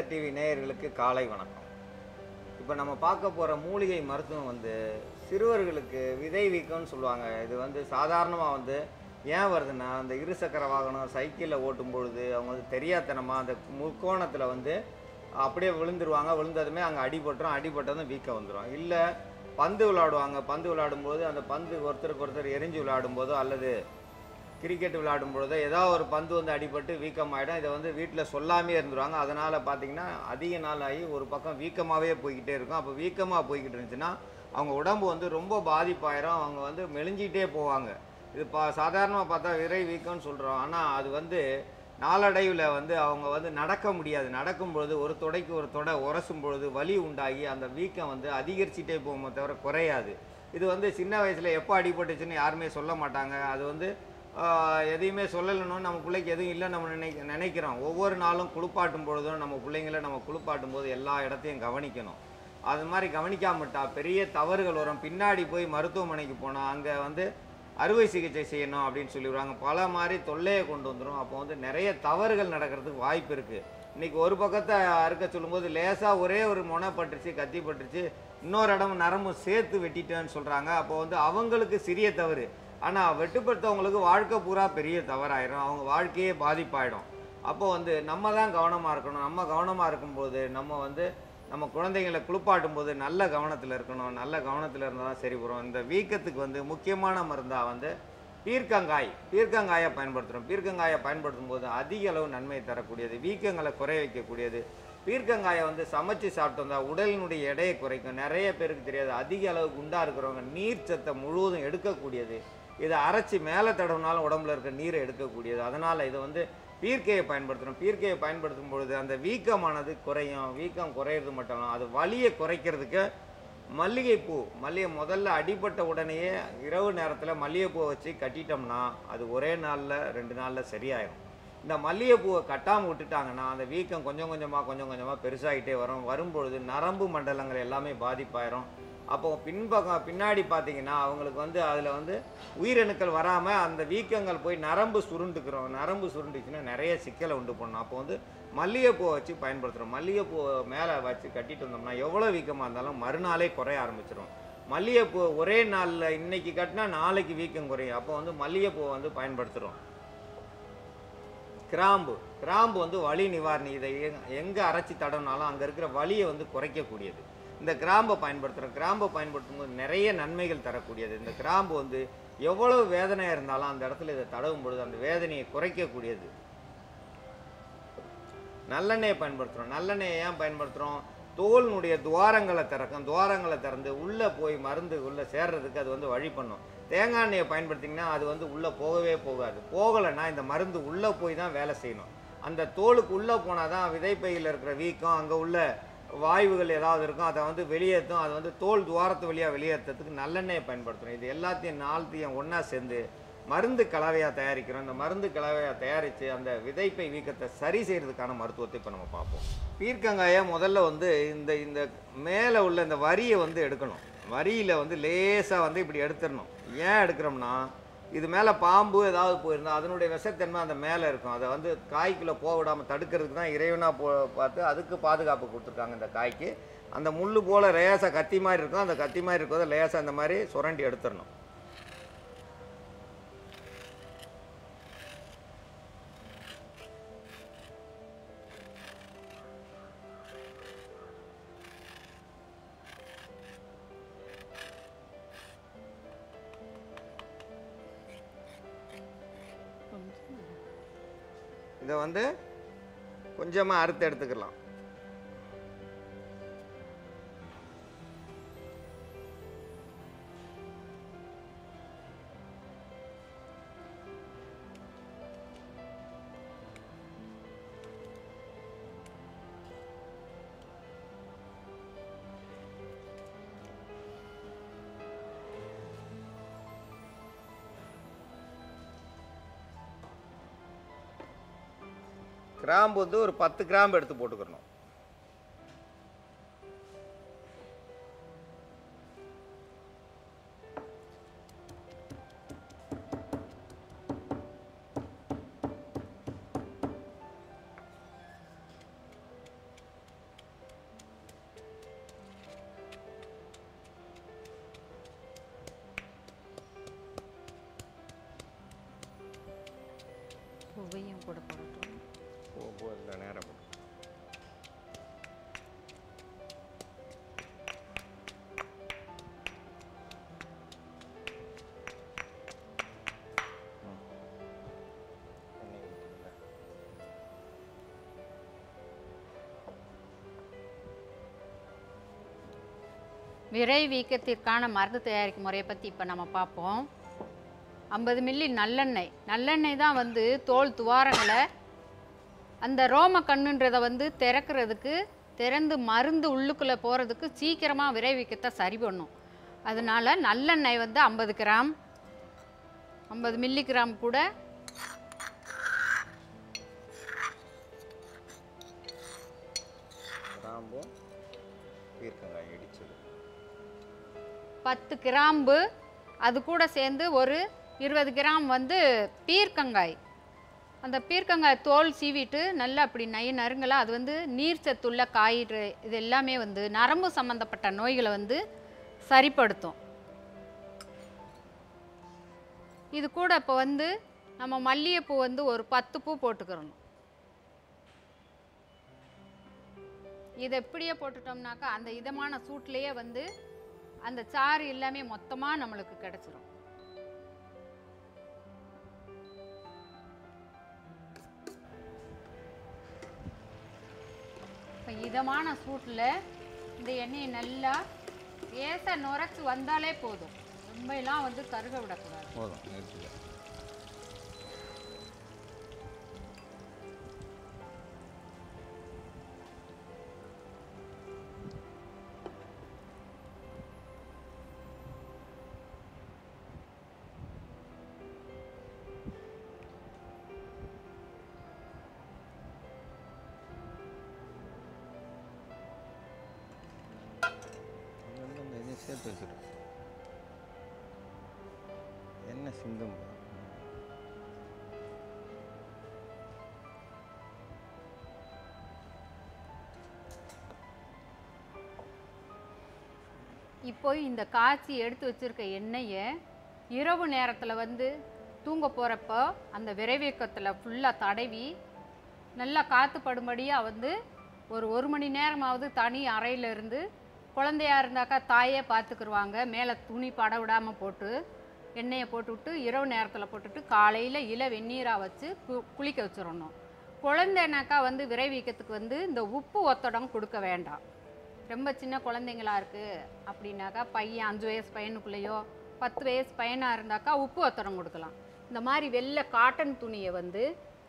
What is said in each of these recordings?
ஆனந்த டிவி நேயர்களுக்கு காலை வணக்கம் இப்போ நம்ம பார்க்க போகிற மூலிகை மருத்துவம் வந்து சிறுவர்களுக்கு விதை வீக்கம்னு சொல்லுவாங்க இது வந்து சாதாரணமாக வந்து ஏன் வருதுன்னா அந்த இருசக்கர வாகனம் சைக்கிளில் ஓட்டும் பொழுது அவங்க வந்து தெரியாத்தனமாக அந்த முக்கோணத்தில் வந்து அப்படியே விழுந்துருவாங்க விழுந்ததுமே அங்கே அடிபட்டுரும் அடிபட்டதும் வீக்கம் வந்துடும் இல்லை பந்து விளையாடுவாங்க பந்து விளையாடும்போது அந்த பந்து ஒருத்தருக்கு ஒருத்தர் எரிஞ்சு விளையாடும்போதோ அல்லது கிரிக்கெட் விளையாடும் பொழுது ஏதாவது ஒரு பந்து வந்து அடிபட்டு வீக்கமாயிடும் இதை வந்து வீட்டில் சொல்லாமே இருந்துருவாங்க அதனால் பார்த்தீங்கன்னா அதிக நாள் ஆகி ஒரு பக்கம் வீக்கமாகவே போய்கிட்டே இருக்கும் அப்போ வீக்கமாக போய்கிட்டு இருந்துச்சுன்னா அவங்க உடம்பு வந்து ரொம்ப பாதிப்பாயிரும் அவங்க வந்து மெலிஞ்சிக்கிட்டே போவாங்க இது பா சாதாரணமாக பார்த்தா விரை வீக்கம்னு சொல்கிறோம் ஆனால் அது வந்து நாளடைவில் வந்து அவங்க வந்து நடக்க முடியாது நடக்கும் பொழுது ஒரு தொடைக்கு ஒரு தொடை உரசும் பொழுது வலி உண்டாகி அந்த வீக்கம் வந்து அதிகரிச்சிட்டே போகுமே தவிர குறையாது இது வந்து சின்ன வயசில் எப்போ அடிபட்டுச்சுன்னு யாருமே சொல்ல மாட்டாங்க அது வந்து ஆஹ், எதையுமே சொல்லலைன்னு நம்ம பிள்ளைக்கு எதுவும் இல்லை நம்ம நினை நினைக்கிறோம் ஒவ்வொரு நாளும் குளிப்பாட்டும் பொழுதும் நம்ம பிள்ளைங்கள நம்ம குளிப்பாட்டும் போது எல்லா இடத்தையும் கவனிக்கணும் அது மாதிரி கவனிக்காமட்டா பெரிய தவறுகள் வரும் பின்னாடி போய் மருத்துவமனைக்கு போனால் அங்கே வந்து அறுவை சிகிச்சை செய்யணும் அப்படின்னு சொல்லிடுவாங்க பல மாதிரி தொல்லையை கொண்டு வந்துடும் அப்போ வந்து நிறைய தவறுகள் நடக்கிறதுக்கு வாய்ப்பு இருக்குது இன்னைக்கு ஒரு பக்கத்தை அறுக்க சொல்லும்போது லேசாக ஒரே ஒரு முனை பட்டுருச்சு கத்தி பட்டுருச்சு இன்னொரு இடம் நரம்பு சேர்த்து வெட்டிட்டேன்னு சொல்கிறாங்க அப்போ வந்து அவங்களுக்கு சிறிய தவறு ஆனால் வெட்டுப்படுத்தவங்களுக்கு வாழ்க்கை பூரா பெரிய தவறாயிரும் அவங்க வாழ்க்கையே பாதிப்பாயிடும் அப்போ வந்து நம்ம தான் கவனமாக இருக்கணும் நம்ம கவனமாக இருக்கும்போது நம்ம வந்து நம்ம குழந்தைங்களை குளிப்பாட்டும் போது நல்ல கவனத்தில் இருக்கணும் நல்ல கவனத்தில் இருந்தால் தான் சரி வரும் இந்த வீக்கத்துக்கு வந்து முக்கியமான மருந்தாக வந்து பீர்க்கங்காய் பீர்க்கங்காயை பயன்படுத்துகிறோம் பீர்க்கங்காயை பயன்படுத்தும் போது அதிக அளவு நன்மை தரக்கூடியது வீக்கங்களை குறைய வைக்கக்கூடியது பீர்க்கங்காயை வந்து சமைச்சு சாப்பிட்டு வந்தால் உடலினுடைய எடையை குறைக்கும் நிறைய பேருக்கு தெரியாது அதிக அளவு குண்டாக இருக்கிறவங்க நீர் சத்தை முழுவதும் எடுக்கக்கூடியது இதை அரைச்சி மேலே தடவினாலும் உடம்புல இருக்க நீரை எடுக்கக்கூடியது அதனால் இதை வந்து பீர்க்கையை பயன்படுத்தணும் பீர்க்கையை பயன்படுத்தும் பொழுது அந்த வீக்கமானது குறையும் வீக்கம் குறையிறது மட்டும் இல்லாம அது வலியை குறைக்கிறதுக்கு மல்லிகைப்பூ மல்லிகை முதல்ல அடிபட்ட உடனேயே இரவு நேரத்தில் மல்லிகைப்பூவை வச்சு கட்டிட்டோம்னா அது ஒரே நாளில் ரெண்டு நாளில் சரியாயிரும் இந்த மல்லிகைப்பூவை கட்டாமல் விட்டுட்டாங்கன்னா அந்த வீக்கம் கொஞ்சம் கொஞ்சமாக கொஞ்சம் கொஞ்சமாக பெருசாகிட்டே வரும் வரும்பொழுது நரம்பு மண்டலங்கள் எல்லாமே பாதிப்பாயிரும் அப்போ பின்பக்கம் பின்னாடி பார்த்தீங்கன்னா அவங்களுக்கு வந்து அதில் வந்து உயிரணுக்கள் வராமல் அந்த வீக்கங்கள் போய் நரம்பு சுருண்டுக்கிறோம் நரம்பு சுருண்டுச்சுன்னா நிறைய சிக்கலை உண்டு பண்ணும் அப்போ வந்து மல்லிகைப்பூவை வச்சு பயன்படுத்துகிறோம் மல்லிகைப்பூவை மேலே வச்சு கட்டிட்டு வந்தோம்னா எவ்வளோ வீக்கமாக இருந்தாலும் மறுநாளே குறைய ஆரம்பிச்சிடும் மல்லிகைப்பூ ஒரே நாளில் இன்னைக்கு கட்டினா நாளைக்கு வீக்கம் குறையும் அப்போ வந்து மல்லிகைப்பூவை வந்து பயன்படுத்துகிறோம் கிராம்பு கிராம்பு வந்து வலி நிவாரணி இதை எங்க- எங்க அரைச்சி தடவினாலும் அங்கே இருக்கிற வலியை வந்து குறைக்கக்கூடியது இந்த கிராம்பை பயன்படுத்துகிறோம் கிராம்பை பயன்படுத்தும் போது நிறைய நன்மைகள் தரக்கூடியது இந்த கிராம்பு வந்து எவ்வளவு வேதனையாக இருந்தாலும் அந்த இடத்துல இதை தடவும் பொழுது அந்த வேதனையை குறைக்கக்கூடியது நல்லெண்ணெயை பயன்படுத்துகிறோம் நல்லெண்ணெயை ஏன் பயன்படுத்துகிறோம் தோலினுடைய துவாரங்களை திறக்கும் துவாரங்களை திறந்து உள்ளே போய் மருந்து உள்ளே சேர்றதுக்கு அது வந்து வழி பண்ணும் தேங்காய் எண்ணெயை பயன்படுத்திங்கன்னா அது வந்து உள்ளே போகவே போகாது போகலைன்னா இந்த மருந்து உள்ளே போய் தான் வேலை செய்யணும் அந்த தோலுக்கு உள்ளே போனால் தான் விதைப்பையில் இருக்கிற வீக்கம் அங்கே உள்ள வாயுகள் ஏதாவது இருக்கும் அதை வந்து வெளியேற்றும் அது வந்து தோல் துவாரத்து வழியாக வெளியேற்றத்துக்கு நல்லெண்ணெயை பயன்படுத்தணும் இது எல்லாத்தையும் நாலத்தையும் ஒன்றா சேர்ந்து மருந்து கலவையாக தயாரிக்கிறோம் இந்த மருந்து கலவையாக தயாரித்து அந்த விதைப்பை வீக்கத்தை சரி செய்கிறதுக்கான மருத்துவத்தை இப்போ நம்ம பார்ப்போம் பீர்க்கங்காயை முதல்ல வந்து இந்த இந்த மேலே உள்ள இந்த வரியை வந்து எடுக்கணும் வரியில் வந்து லேசாக வந்து இப்படி எடுத்துடணும் ஏன் எடுக்கிறோம்னா இது மேலே பாம்பு ஏதாவது போயிருந்தா அதனுடைய விஷத்தன்மை அந்த மேலே இருக்கும் அதை வந்து காய்க்குள்ளே போக விடாமல் தடுக்கிறதுக்கு தான் இறைவனாக போ பார்த்து அதுக்கு பாதுகாப்பு கொடுத்துருக்காங்க இந்த காய்க்கு அந்த முள் போல் லேசாக கத்தி மாதிரி இருக்கும் அந்த கத்தி மாதிரி இருக்கிறத லேசாக இந்த மாதிரி சுரண்டி எடுத்துடணும் இதை வந்து கொஞ்சமாக அறுத்து எடுத்துக்கலாம் கிராம்பு வந்து ஒரு பத்து கிராம்பு எடுத்து போட்டுக்கிறணும் கூட போடட்டும் போ போ இல்லை நேரம் போ ம். எண்ணெய் ஊத்துங்க. விரை வீக்கத்திற்கான மருந்து தயாரிக்கும் முறையை பற்றி இப்போ நம்ம பார்ப்போம் ஐம்பது மில்லி நல்லெண்ணெய் நல்லெண்ணெய் தான் வந்து தோல் துவாரங்களை அந்த ரோம கண்ணுன்றதை வந்து திறக்கிறதுக்கு திறந்து மருந்து உள்ளுக்குள்ளே போகிறதுக்கு சீக்கிரமாக விரை வீக்கத்தை சரி பண்ணும் அதனால நல்லெண்ணெய் வந்து ஐம்பது கிராம் ஐம்பது மில்லி கிராம் கூட கிராம்பும் பீர்க்கங்காய் இடிச்சது பத்து கிராம்பு அது கூட சேர்ந்து ஒரு இருபது கிராம் வந்து பீர்க்கங்காய் அந்த பீர்க்கங்காய் தோல் சீவிட்டு நல்லா அப்படி நை நறுங்கலாம் அது வந்து நீர் சத்துள்ள காய்கறி இது எல்லாமே வந்து நரம்பு சம்மந்தப்பட்ட நோய்களை வந்து சரிப்படுத்தும் இது கூட இப்போ வந்து நம்ம மல்லிகைப்பூ வந்து ஒரு பத்து பூ போட்டுக்கிறணும் இதை இப்படியே போட்டுட்டோம்னாக்கா அந்த இதமான சூட்லேயே வந்து அந்த சாறு எல்லாமே மொத்தமாக நம்மளுக்கு கிடச்சிரும் இப்போ இதமான சூட்டில் இந்த எண்ணெயை நல்லா லேசாக நுரைச்சி வந்தாலே போதும் ரொம்ப எல்லாம் வந்து கருக விடக்கூடாது போதும் நிறுத்திக்க இங்க இந்த இதையும் சேர்த்து வச்சிரு என்ன சிந்தும் பாரு. இப்போ இந்த காய்ச்சி எடுத்து வச்சிருக்க எண்ணெயை இரவு நேரத்தில் வந்து தூங்க போகிறப்போ அந்த விரைவீக்கத்தில் ஃபுல்லாக தடவி நல்லா காற்று படும்படியாக வந்து ஒரு ஒரு மணி நேரமாவது தனி அறையில இருந்து குழந்தையா இருந்தாக்கா தாயே பார்த்துக்குருவாங்க மேலே துணி பட விடாமல் போட்டு எண்ணெயை போட்டுவிட்டு இரவு நேரத்தில் போட்டுட்டு காலையில் இள வெந்நீராக வச்சு கு குளிக்க வச்சிடணும் குழந்தைனாக்கா வந்து விரைவீக்கத்துக்கு வந்து இந்த உப்பு ஒத்தடம் கொடுக்க வேண்டாம் ரொம்ப சின்ன குழந்தைங்களா இருக்குது அப்படின்னாக்கா பையன் அஞ்சு வயசு பையனுக்குள்ளேயோ பத்து வயசு பையனாக இருந்தாக்கா உப்பு ஒத்தடம் கொடுக்கலாம் இந்த மாதிரி வெள்ளை காட்டன் துணியை வந்து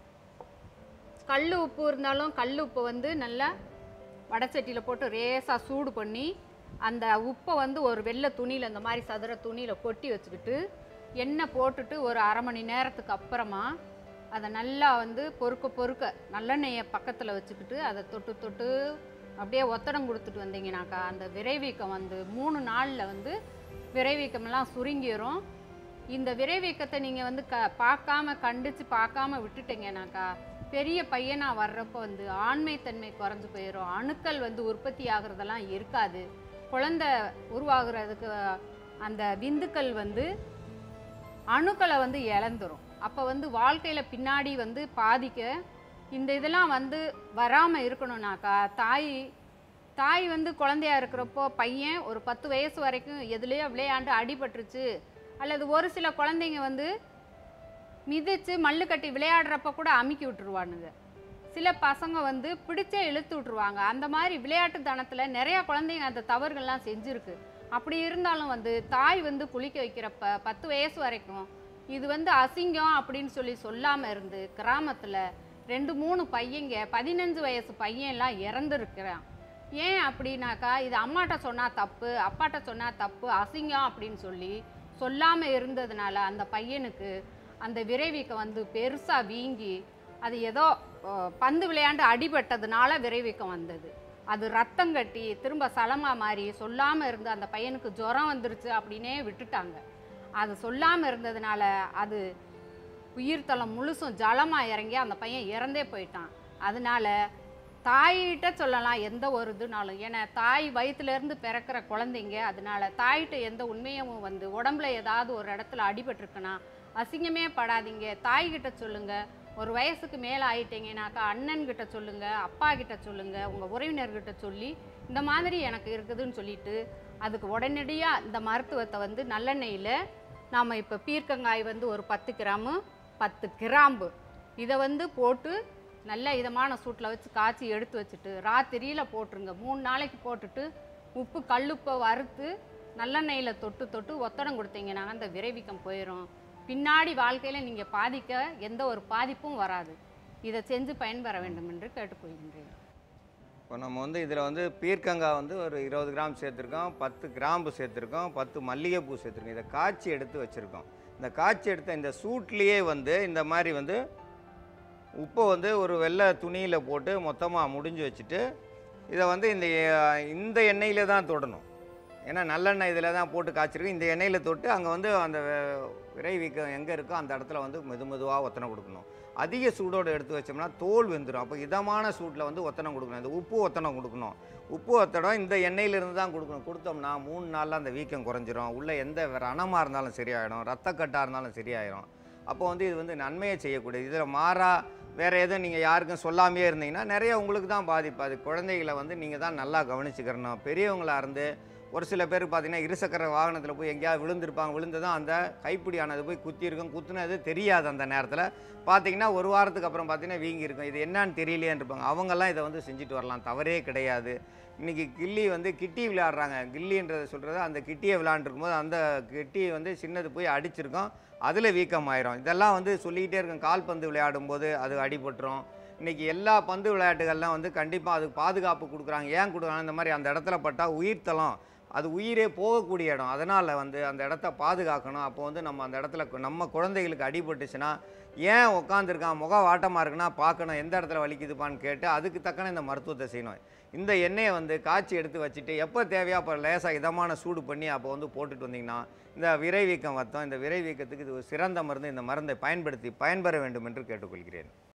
கல் உப்பு இருந்தாலும் கல் உப்பை வந்து நல்லா வடச்சட்டியில் போட்டு ரேசாக சூடு பண்ணி அந்த உப்பை வந்து ஒரு வெள்ளை துணியில் இந்த மாதிரி சதுர துணியில் கொட்டி வச்சுக்கிட்டு எண்ணெய் போட்டுட்டு ஒரு அரை மணி நேரத்துக்கு அப்புறமா அதை நல்லா வந்து பொறுக்க பொறுக்க நல்லெண்ணெயை பக்கத்தில் வச்சுக்கிட்டு அதை தொட்டு தொட்டு அப்படியே ஒத்தடம் கொடுத்துட்டு வந்தீங்கனாக்கா அந்த விரைவீக்கம் வந்து மூணு நாளில் வந்து விரைவீக்கமெல்லாம் சுருங்கிரும் இந்த விரைவீக்கத்தை நீங்கள் வந்து க பார்க்காம கண்டித்து பார்க்காம விட்டுட்டீங்கனாக்கா பெரிய பையனாக வர்றப்போ வந்து ஆண்மைத்தன்மை குறைஞ்சு போயிடும் அணுக்கள் வந்து உற்பத்தி ஆகுறதெல்லாம் இருக்காது குழந்தை உருவாகிறதுக்கு அந்த விந்துக்கள் வந்து அணுக்களை வந்து இழந்துரும் அப்போ வந்து வாழ்க்கையில் பின்னாடி வந்து பாதிக்க இந்த இதெல்லாம் வந்து வராமல் இருக்கணும்னாக்கா தாய் தாய் வந்து குழந்தையா இருக்கிறப்போ பையன் ஒரு பத்து வயசு வரைக்கும் எதுலேயோ விளையாண்டு அடிபட்டுருச்சு அல்லது ஒரு சில குழந்தைங்க வந்து மிதித்து மல்லு கட்டி விளையாடுறப்ப கூட அமுக்கி விட்டுருவானுங்க சில பசங்க வந்து பிடிச்சே இழுத்து விட்டுருவாங்க அந்த மாதிரி விளையாட்டு தனத்தில் நிறையா குழந்தைங்க அந்த தவறுகள்லாம் செஞ்சுருக்கு அப்படி இருந்தாலும் வந்து தாய் வந்து குளிக்க வைக்கிறப்ப பத்து வயசு வரைக்கும் இது வந்து அசிங்கம் அப்படின்னு சொல்லி சொல்லாமல் இருந்து கிராமத்தில் ரெண்டு மூணு பையங்க பதினஞ்சு வயசு பையன்லாம் இறந்துருக்கிறான் ஏன் அப்படின்னாக்கா இது அம்மாட்ட சொன்னால் தப்பு அப்பாட்ட சொன்னால் தப்பு அசிங்கம் அப்படின்னு சொல்லி சொல்லாமல் இருந்ததுனால அந்த பையனுக்கு அந்த விரைவீக்கம் வந்து பெருசாக வீங்கி அது ஏதோ அஹ், பந்து விளையாண்டு அடிபட்டதுனால விரைவீக்கம் வந்தது அது ரத்தம் கட்டி திரும்ப சலமாக மாறி சொல்லாமல் இருந்து அந்த பையனுக்கு ஜுரம் வந்துருச்சு அப்படின்னே விட்டுட்டாங்க அது சொல்லாமல் இருந்ததுனால அது உயிர்த்தலம் முழுசும் ஜலமாக இறங்கி அந்த பையன் இறந்தே போயிட்டான் அதனால தாயிட்ட சொல்லலாம் எந்த ஒரு இதுனாலும் ஏன்னா தாய் வயிற்றுலேருந்து பிறக்கிற குழந்தைங்க அதனால தாயிட்ட எந்த உண்மையும் வந்து உடம்புல ஏதாவது ஒரு இடத்துல அடிபட்டிருக்குன்னா அசிங்கமே படாதீங்க தாய்கிட்ட சொல்லுங்க ஒரு வயசுக்கு மேலே ஆயிட்டீங்கனாக்கா அண்ணன்கிட்ட சொல்லுங்கள் அப்பா கிட்ட சொல்லுங்கள் உங்கள் உறவினர்கிட்ட சொல்லி இந்த மாதிரி எனக்கு இருக்குதுன்னு சொல்லிட்டு அதுக்கு உடனடியாக இந்த மருத்துவத்தை வந்து நல்லெண்ணெயில் நாம் இப்போ பீர்க்கங்காய் வந்து ஒரு பத்து கிராமு பத்து கிராம்பு இதை வந்து போட்டு நல்ல இதமான சூட்டில் வச்சு காய்ச்சி எடுத்து வச்சுட்டு ராத்திரியில் போட்டுருங்க மூணு நாளைக்கு போட்டுட்டு உப்பு கல்லுப்பை வறுத்து நல்லெண்ணெயில் தொட்டு தொட்டு ஒத்தடம் கொடுத்தீங்கன்னா அந்த விரைவிக்கம் போயிடும் பின்னாடி வாழ்க்கையில் நீங்கள் பாதிக்க எந்த ஒரு பாதிப்பும் வராது இதை செஞ்சு பயன்பெற வேண்டும் என்று கேட்டுக்கொள்கின்றேன் இப்போ நம்ம வந்து இதில் வந்து பீர்க்கங்காய் வந்து ஒரு இருபது கிராம் சேர்த்துருக்கோம் பத்து கிராம்பு சேர்த்துருக்கோம் பத்து மல்லிகைப்பூ சேர்த்துருக்கோம் இதை காய்ச்சி எடுத்து வச்சுருக்கோம் இந்த காய்ச்சி எடுத்த இந்த சூட்லேயே வந்து இந்த மாதிரி வந்து உப்பை வந்து ஒரு வெள்ளை துணியில் போட்டு மொத்தமாக முடிஞ்சு வச்சுட்டு இதை வந்து இந்த இந்த எண்ணெயில் தான் தொடணும் ஏன்னா நல்லெண்ணெய் இதில் தான் போட்டு காய்ச்சிருக்கு இந்த எண்ணெயில் தொட்டு அங்கே வந்து அந்த வே- விரை வீக்கம் எங்கே இருக்கோ அந்த இடத்துல வந்து மெது மெதுவாக ஒத்தனை கொடுக்கணும் அதிக சூடோடு எடுத்து வச்சோம்னா தோல் வெந்துடும் அப்போ இதமான சூட்டில் வந்து ஒத்தனம் கொடுக்கணும் இந்த உப்பு ஒத்தனம் கொடுக்கணும் உப்பு ஒத்தடம் இந்த எண்ணெயிலிருந்து தான் கொடுக்கணும் கொடுத்தோம்னா மூணு நாளில் அந்த வீக்கம் குறைஞ்சிரும் உள்ள எந்த ரணமாக இருந்தாலும் சரியாயிடும் ரத்தக்கட்டாக இருந்தாலும் சரியாயிடும் அப்போ வந்து இது வந்து நன்மையை செய்யக்கூடியது இதில் மாறா வேறு எதுவும் நீங்கள் யாருக்கும் சொல்லாமையே இருந்தீங்கன்னா நிறைய உங்களுக்கு தான் பாதிப்பு அது குழந்தைகளை வந்து நீங்கள் தான் நல்லா கவனிச்சுக்கிறணும் பெரியவங்களா இருந்து ஒரு சில பேர் பார்த்தீங்கன்னா இருசக்கர வாகனத்தில் போய் எங்கேயாவது விழுந்திருப்பாங்க விழுந்ததும் அந்த கைப்பிடியானது போய் குத்திருக்கும் குத்துனது தெரியாது அந்த நேரத்தில் பார்த்தீங்கன்னா ஒரு வாரத்துக்கு அப்புறம் பார்த்தீங்கன்னா வீங்கி இருக்கும் இது என்னன்னு தெரியலையேன்னு இருப்பாங்க அவங்கெல்லாம் இதை வந்து செஞ்சுட்டு வரலாம் தவறே கிடையாது இன்றைக்கி கில்லி வந்து கிட்டி விளையாடுறாங்க கில்லின்றதை சொல்கிறது அந்த கிட்டியை விளையாண்டுருக்கும் போது அந்த கிட்டியை வந்து சின்னது போய் அடிச்சிருக்கோம் அதில் வீக்கம் ஆயிரும் இதெல்லாம் வந்து சொல்லிக்கிட்டே இருக்கும் கால்பந்து விளையாடும் போது அது அடிபட்டுரும் இன்றைக்கி எல்லா பந்து விளையாட்டுகள்லாம் வந்து கண்டிப்பாக அதுக்கு பாதுகாப்பு கொடுக்குறாங்க ஏன் கொடுக்குறாங்க இந்த மாதிரி அந்த இடத்துல பட்டால் உயிர்த்தலம் அது உயிரே போகக்கூடிய இடம் அதனால் வந்து அந்த இடத்த பாதுகாக்கணும் அப்போ வந்து நம்ம அந்த இடத்துல கு- நம்ம குழந்தைகளுக்கு அடிபட்டுச்சுன்னா ஏன் உட்காந்துருக்கான் முகம் வாட்டமாக இருக்குன்னா பார்க்கணும் எந்த இடத்துல வலிக்குதுப்பான்னு கேட்டு அதுக்கு தக்கன இந்த மருத்துவத்தை செய்யணும் இந்த எண்ணெயை வந்து காய்ச்சி எடுத்து வச்சுட்டு எப்போ தேவையோ அப்போ லேசாக இதமான சூடு பண்ணி அப்போ வந்து போட்டுட்டு வந்தீங்கன்னா இந்த விரைவீக்கம் வத்தம் இந்த விரைவீக்கத்துக்கு இது ஒரு சிறந்த மருந்து இந்த மருந்தை பயன்படுத்தி பயன்பெற வேண்டும் என்று கேட்டுக்கொள்கிறேன்